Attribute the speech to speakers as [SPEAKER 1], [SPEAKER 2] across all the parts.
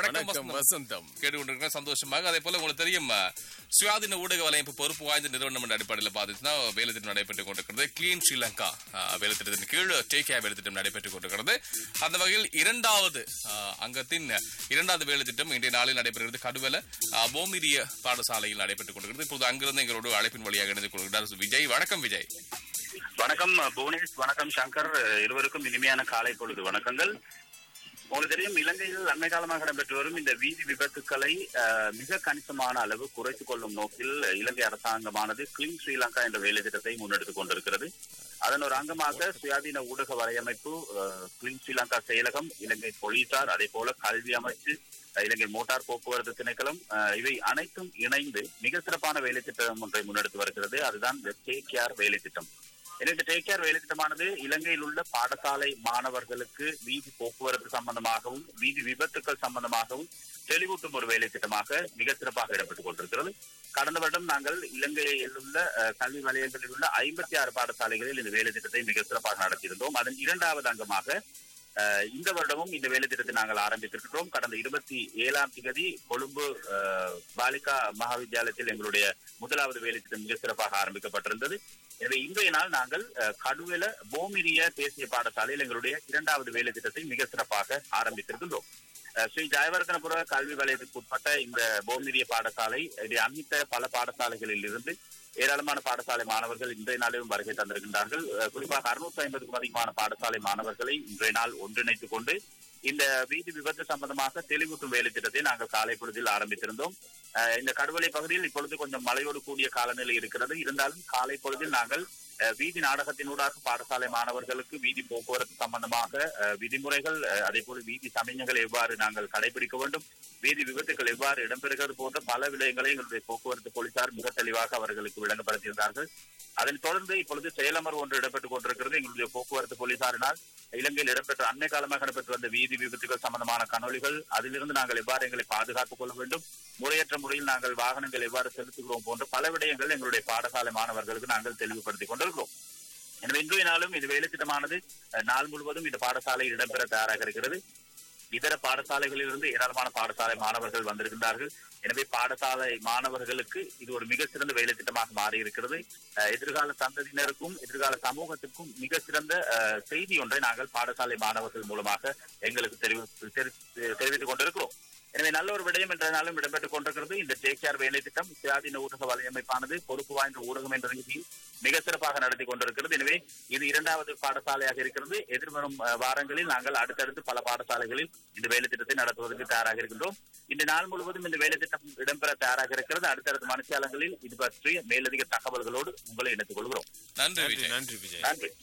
[SPEAKER 1] வணக்கம்
[SPEAKER 2] வணக்கம்
[SPEAKER 1] வசந்தம்
[SPEAKER 2] வசந்தம் கேட்டுக்கொண்டிருக்கிற சந்தோஷமாக அதே போல உங்களுக்கு தெரியும் அஹ், சுயாதீன ஊடக வலையமைப்பு பொறுப்பு வாய்ந்த நிறுவனம் என்ற அடிப்படையில் பார்த்துச்சுன்னா வேலை திட்டம் நடைபெற்றுக் கொண்டிருக்கிறது கிளீன் ஸ்ரீலங்கா அஹ், வேலை திட்டத்தின் கீழ் டேக் கேர் வேலை திட்டம் நடைபெற்றுக் கொண்டிருக்கிறது அந்த வகையில் இரண்டாவது அஹ், அங்கத்தின் இரண்டாவது வேலை திட்டம் இன்றைய நாளில் நடைபெறுகிறது கடுவல அஹ், போமிரிய பாடசாலையில் நடைபெற்றுக் கொண்டிருக்கிறது இப்போது அங்கிருந்து எங்களோடு அழைப்பின் வழியாக இணைந்து கொள்கிறார் விஜய் வணக்கம் விஜய்
[SPEAKER 3] வணக்கம் புவனேஷ் வணக்கம் சங்கர் இருவருக்கும் இனிமையான காலை பொழுது வணக்கங்கள் உங்களுக்கு தெரியும் இலங்கையில் அண்மை காலமாக இடம்பெற்று வரும் இந்த வீதி விபத்துக்களை அஹ், மிக கணிசமான அளவு குறைத்துக் கொள்ளும் நோக்கில் இலங்கை அரசாங்கமானது கிளீன் ஸ்ரீலங்கா என்ற வேலை திட்டத்தை முன்னெடுத்துக் கொண்டிருக்கிறது அதன் ஒரு அங்கமாக சுயாதீன ஊடக வலையமைப்பு அஹ், கிளீன் ஸ்ரீலங்கா செயலகம் இலங்கை போலீசார் அதே போல கல்வி அமைச்சு அஹ், இலங்கை மோட்டார் போக்குவரத்து திணைக்களம் அஹ், இவை அனைத்தும் இணைந்து மிக சிறப்பான வேலை திட்டம் ஒன்றை முன்னெடுத்து வருகிறது அதுதான் இந்த டேக் கேர் வேலை திட்டம் எனவே இந்த டேக் கேர் வேலை திட்டமானது இலங்கையில் உள்ள பாடசாலை மாணவர்களுக்கு வீதி போக்குவரத்து சம்பந்தமாகவும் வீதி விபத்துக்கள் சம்பந்தமாகவும் தெளிவூட்டும் ஒரு வேலை திட்டமாக மிக சிறப்பாக இடம்பெற்றுக் கொண்டிருக்கிறது கடந்த வருடம் நாங்கள் இலங்கையில் உள்ள அஹ், கல்வி வலயங்களில் உள்ள ஐம்பத்தி ஆறு பாடசாலைகளில் இந்த வேலை திட்டத்தை மிக சிறப்பாக நடத்தியிருந்தோம் அதன் இரண்டாவது அங்கமாக அஹ், இந்த வருடமும் இந்த வேலை திட்டத்தை நாங்கள் ஆரம்பித்திருக்கிறோம் கடந்த இருபத்தி ஏழாம் தேதி கொழும்பு அஹ், பாலிகா மகாவித்யாலயத்தில் எங்களுடைய முதலாவது வேலை திட்டம் மிக சிறப்பாக ஆரம்பிக்கப்பட்டிருந்தது எனவே இன்றைய நாள் நாங்கள் அஹ், கடுவெல போமிரிய தேசிய பாடசாலையில் எங்களுடைய இரண்டாவது வேலை திட்டத்தை மிக சிறப்பாக ஆரம்பித்திருக்கின்றோம் அஹ், ஸ்ரீ ஜெயவர்தனபுர கல்வி வலயத்துக்கு உட்பட்ட இந்த போமிரிய பாடசாலை இதை அண்மித்த பல பாடசாலைகளில் இருந்து ஏராளமான பாடசாலை மாணவர்கள் இன்றைய நாளிலும் வருகை தந்திருக்கின்றார்கள் அஹ், குறிப்பாக அறுநூத்தி ஐம்பதுக்கும் அதிகமான பாடசாலை மாணவர்களை இன்றைய நாள் ஒன்றிணைத்துக் கொண்டு இந்த வீதி விபத்து சம்பந்தமாக தெளிவூட்டும் வேலை திட்டத்தை நாங்கள் காலை பொழுதில் ஆரம்பித்திருந்தோம் அஹ், இந்த கடுவலை பகுதியில் இப்பொழுது கொஞ்சம் மழையோடு கூடிய காலநிலை இருக்கிறது இருந்தாலும் காலை பொழுதில் நாங்கள் அஹ், வீதி நாடகத்தினூடாக பாடசாலை மாணவர்களுக்கு வீதி போக்குவரத்து சம்பந்தமாக அஹ், விதிமுறைகள் அஹ், அதே போல வீதி சமயங்களை எவ்வாறு நாங்கள் கடைபிடிக்க வேண்டும் வீதி விபத்துக்கள் எவ்வாறு இடம்பெறுகிறது போன்ற பல விடயங்களை எங்களுடைய போக்குவரத்து போலீசார் மிக தெளிவாக அவர்களுக்கு விளங்கப்படுத்தியிருந்தார்கள் அதனைத் தொடர்ந்து இப்பொழுது செயலமர்வு ஒன்று இடம்பெற்றுக் கொண்டிருக்கிறது எங்களுடைய போக்குவரத்து போலீசாரினால் இலங்கையில் இடம்பெற்ற அண்மை காலமாக இடம்பெற்று வந்த வீதி விபத்துகள் சம்பந்தமான கனொலிகள் அதிலிருந்து நாங்கள் எவ்வாறு எங்களை பாதுகாத்துக் கொள்ள வேண்டும் முறையற்ற முறையில் நாங்கள் வாகனங்கள் எவ்வாறு செலுத்துகிறோம் போன்ற பல விடயங்கள் எங்களுடைய பாடசாலை மாணவர்களுக்கு நாங்கள் தெளிவுபடுத்திக் கொண்டிருக்கிறோம் எனவே இன்றைய நாளும் இது வேலை திட்டமானது அஹ், நாள் முழுவதும் இந்த பாடசாலையில் இடம்பெற தயாராக இருக்கிறது இதர பாடசாலைகளிலிருந்து ஏராளமான பாடசாலை மாணவர்கள் வந்திருக்கின்றார்கள் எனவே பாடசாலை மாணவர்களுக்கு இது ஒரு மிக சிறந்த வேலை திட்டமாக மாறி இருக்கிறது அஹ், எதிர்கால சந்ததியினருக்கும் எதிர்கால சமூகத்திற்கும் மிக சிறந்த அஹ், செய்தி ஒன்றை நாங்கள் பாடசாலை மாணவர்கள் மூலமாக எங்களுக்கு தெரிவி தெரி- தெரிவித்துக் கொண்டிருக்கிறோம் எனவே நல்ல ஒரு விடயம் என்றாலும் இடம்பெற்றுக் கொண்டிருக்கிறது இந்த டேக் கேர் வேலை திட்டம் சுயாதீன ஊடக வலையமைப்பானது பொறுப்பு வாய்ந்த ஊடகம் என்ற ரீதியில் மிக சிறப்பாக நடத்தி கொண்டிருக்கிறது எனவே இது இரண்டாவது பாடசாலையாக இருக்கிறது எதிர்வரும் அஹ், வாரங்களில் நாங்கள் அடுத்தடுத்து பல பாடசாலைகளில் இந்த வேலை திட்டத்தை நடத்துவதற்கு தயாராக இருக்கின்றோம் இந்த நாள் முழுவதும் இந்த வேலை திட்டம் இடம்பெற தயாராக இருக்கிறது அடுத்தடுத்த மனுஷாலங்களில் இது பற்றிய மேலதிக தகவல்களோடு உங்களை இணைத்துக் கொள்கிறோம்
[SPEAKER 2] நன்றி
[SPEAKER 1] நன்றி
[SPEAKER 2] விஜய்
[SPEAKER 1] நன்றி விஜய்
[SPEAKER 3] நன்றி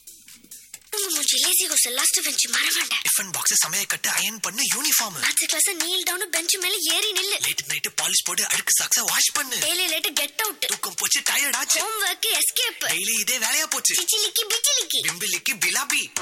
[SPEAKER 4] மூஞ்சி லேசி கோஸ் லாஸ்ட் பெஞ்ச் மறவாண்ட
[SPEAKER 5] டிஃபன் பாக்ஸ் சமைய கட்டு அயன் பண்ணு யூனிஃபார்ம்
[SPEAKER 4] அடுத்த கிளாஸ் நீல் டவுன் பெஞ்ச் மேல ஏறி நில்லு
[SPEAKER 5] லேட் நைட் பாலிஷ் போட்டு அழுக்கு சாக்ஸ வாஷ் பண்ணு
[SPEAKER 4] டெய்லி லேட் கெட் அவுட்
[SPEAKER 5] தூக்கம் போச்சு டயர்ட் ஆச்சு
[SPEAKER 4] ஹோம் ஒர்க் எஸ்கேப்
[SPEAKER 5] டெய்லி இதே வேலையா போச்சு
[SPEAKER 4] சிச்சிலிக்கி பிச்சிலிக்கி
[SPEAKER 5] பிம்பிலிக்கு பிலாபி